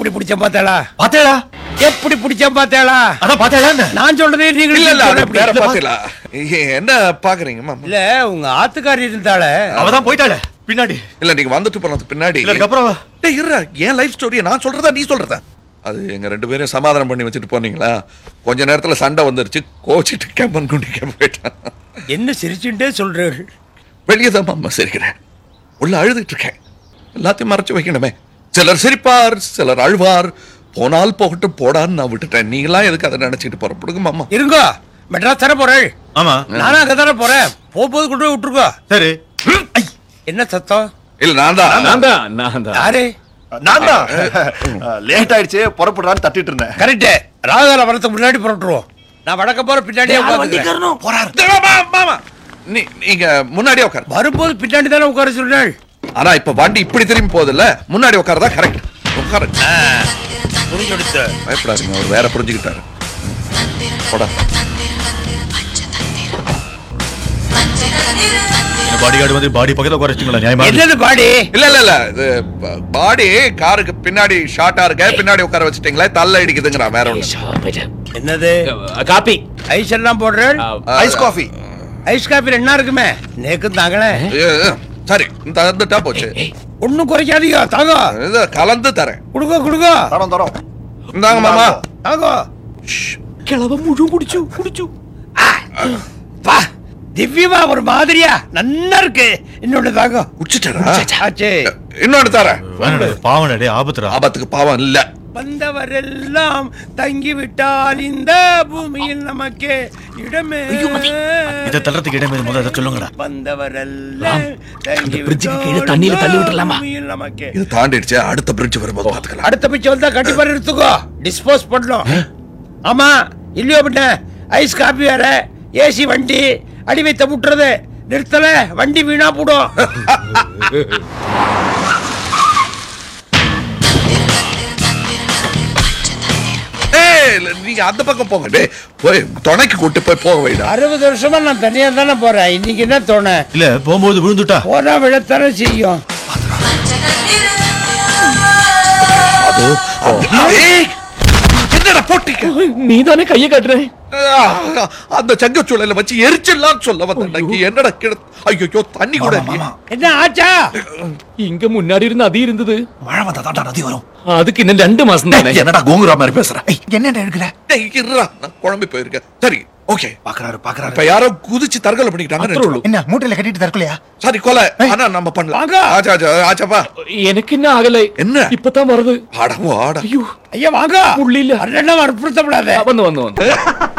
எப்படி பிடிச்ச பார்த்தாளா பாத்தேடா எப்படி பிடிச்ச பார்த்தாளா அதான் பாத்தேடா நான் சொல்றதே நீங்க இல்ல இல்ல அது எப்படி? வேற பாத்தீங்களா என்ன பாக்குறீங்க மாமா இல்ல உங்க ஆத்துக்காரி இருந்தால அவதான் போயிட்டாளே பின்னாடி இல்ல நீங்க வந்துட்டு போனதுக்கு பின்னாடி இல்ல அதுக்கப்புறம் டேய் இருடா என் லைஃப் ஸ்டோரியை நான் சொல்றதா நீ சொல்றதா அது எங்க ரெண்டு பேரும் சமாதானம் பண்ணி வச்சுட்டு போனீங்களா கொஞ்ச நேரத்துல சண்டை வந்துருச்சு கோச்சிட்டு கேம்பன் குண்டி கேம்ப போயிட்டான் என்ன சிரிச்சுட்டே சொல்றீர்கள் வெளியே தான் மாமா சிரிக்கிறேன் உள்ள அழுதுட்டு இருக்கேன் எல்லாத்தையும் மறைச்சு வைக்கணுமே சிலர் சிரிப்பார் சிலர் அழுவார் போனால் போகட்டும் போடான்னு நான் விட்டுட்டேன் நீங்களாம் எதுக்கு அதை நினைச்சிட்டு போற பிடுங்க மாமா இருங்கோ மெட்ராஸ் தானே போறேன் ஆமா நானும் அங்க தானே போறேன் போகும்போது கொண்டு போய் விட்டுருக்கோ சரி ஐ, என்ன சத்தம் இல்ல நான் தான் நான் தான் நான் தான் யாரு நான் தான் லேட் ஆயிடுச்சு புறப்படுறான்னு தட்டிட்டு இருந்தேன் கரெக்ட் ராகுகால வரதுக்கு முன்னாடி புறட்டுருவோம் நான் வடக்க போற பின்னாடியே உட்காந்துக்கிறேன் போறாரு மாமா நீ நீங்க முன்னாடியே உட்காரு வரும்போது பின்னாடி தானே உட்கார சொன்னாள் ஆனா இப்ப வண்டி இப்படி திரும்பி போகுதுல்ல முன்னாடி உட்காரதா கரெக்ட் உட்காரு புரிஞ்செடுத்து பயப்படாதீங்க அவர் வேற புரிஞ்சுக்கிட்டாரு போடா பாடி கார்டு வந்து பாடி பக்கத்துல குறைச்சிங்களா நியாயமா என்னது பாடி இல்ல இல்ல இல்ல இது பாடி காருக்கு பின்னாடி ஷார்ட்டா இருக்க பின்னாடி உட்கார வச்சுட்டீங்களே தள்ள இடிக்குதுங்கிறா வேற ஒண்ணு என்னது காப்பி ஐஸ் எல்லாம் போடுறேன் ஐஸ் காஃபி ஐஸ் காப்பி ரெண்டா இருக்குமே நேக்கும் தாங்களே ஐயோ, சரி தந்துட்டா போச்சு ஒண்ணும் குறைக்காதீங்க தாங்க இது கலந்து தரேன் குடுங்க குடுங்க தரோம் தரோம் இந்தாங்க மாமா தாங்க கிளவ முழு குடிச்சு குடிச்சு பா திவ்யமா ஒரு மாதிரியா நன்னா இருக்கு இன்னொன்னு தாங்க குடிச்சிட்டாரா ஆச்சே இன்னொன்னு தரேன் வேணாடா, பாவம்டா, டேய், ஆபத்துடா ஆபத்துக்கு பாவம் இல்ல வந்தவரெல்லாம் தங்கி விட்டால் இந்த பூமியில் நமக்கு இடமே இதை தள்ளுறதுக்கு இடமே முதல்ல அதை சொல்லுங்கடா வந்தவரெல்லாம் தங்கி bridge-க்கு கீழே விட்டால் தண்ணியில தள்ளி இந்த விட்டுறலாமா? பூமியில் நமக்கு இது தாண்டிடுச்சு அடுத்த பிரிட்ஜ் வரும்போது பாத்துக்கலாம் அடுத்த பிச்சை வந்தா கண்டிப்பா எடுத்துக்கோ டிஸ்போஸ் பண்ணணும் ஆமா இல்லையோ பின்ன ஐஸ் காப்பி வேற ஏசி வண்டி அடி வைத்த முட்டுறது நிறுத்தல வண்டி வீணா போடும் ஏய், இல்ல, நீங்க அந்த பக்கம் போங்க டேய் போய் துணைக்கு கூட்டு போய் போக வைடா அறுபது வருஷமா நான் தனியா தானே போறேன் இன்னைக்கு என்ன தோண இல்ல போகும்போது விழுந்துட்டா போனா விழத்தானே செய்யும் அது ஏய், என்னடா போட்டீங்க நீ தானே கையை காட்டுற ஆ, அந்த சங்கச்சூழல வச்சு எரிச்சிடலாம் சொல்ல வந்தேன் என்னடா கிட ஐயோ தண்ணி கூட இல்லையே. என்ன ஆச்சா இங்க முன்னாடி இருந்து அது இருந்தது மழை வந்தா தாண்டா நதி வரும் அதுக்கு இன்னும் ரெண்டு மாசம் தானே என்னடா கோங்குரா மாதிரி பேசுற என்னடா எடுக்கிற டேய், இருடா, நான் குழம்பி போயிருக்கேன் சரி ஓகே பாக்குறாரு பாக்குறாரு இப்ப யாரோ குதிச்சு தற்கொலை பண்ணிக்கிட்டாங்கன்னு அப்புறம் நினைச்சுக்கோ. என்ன மூட்டையில கட்டிட்டு தற்கொலையா சரி கொலை ஆனா நம்ம பண்ணலாம் வாங்க. ஆச்சா ஆச்சா ஆச்சாப்பா எனக்கு என்ன ஆகலை என்ன? இப்பதான் வருது ஆடா ஆடா ஐயோ ஐயா வாங்க புள்ளி இல்ல. அண்ணன் வற்புறுத்தப்படாத வந்து வந்து வந்து